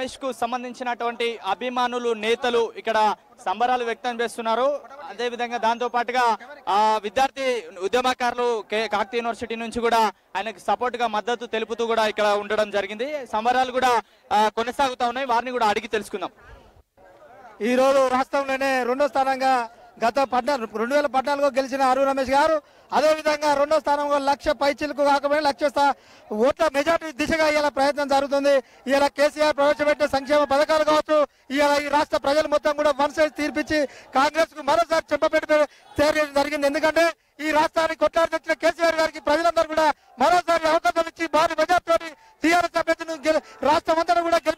రమేష్ కు సంబంధించినటువంటి అభిమానులు నేతలు ఇక్కడ సంబరాలు వ్యక్తం చేస్తున్నారు అదే విధంగా దాంతో పాటుగా ఆ, విద్యార్థి ఉద్యమకారులు కే- కాకతీయ యూనివర్సిటీ నుంచి కూడా ఆయనకు సపోర్ట్ గా మద్దతు తెలుపుతూ కూడా ఇక్కడ ఉండడం జరిగింది సంబరాలు కూడా ఆ, కొనసాగుతా ఉన్నాయి వారిని కూడా అడిగి తెలుసుకుందాం ఈ రోజు రాష్ట్రంలోనే రెండో స్థానంగా గత పద్నాలుగు రెండు వేల పద్నాలుగులో గెలిచిన అరు రమేష్ గారు అదే విధంగా రెండో స్థానంలో లక్ష పైచిలకు కాకపోయినా లక్ష స్థా- ఓట్ల మెజార్టీ దిశగా ఇవాళ ప్రయత్నం జరుగుతుంది ఇవాళ కేసీఆర్ ప్రవేశపెట్టిన సంక్షేమ పథకాలు కావచ్చు ఇవాళ ఈ రాష్ట్ర ప్రజలు మొత్తం కూడా వన్ సైడ్ తీర్పిచ్చి కాంగ్రెస్ కు మరోసారి చెంపపెట్టి చేరడం జరిగింది ఎందుకంటే ఈ రాష్ట్రానికి కొట్లాడి తెచ్చిన కేసీఆర్ గారికి ప్రజలందరూ కూడా మరోసారి అవకాశం ఇచ్చి భారీ మెజార్టీ టీఆర్ఎస్ అభ్యర్థిని గెల- రాష్ట్రం అంతా కూడా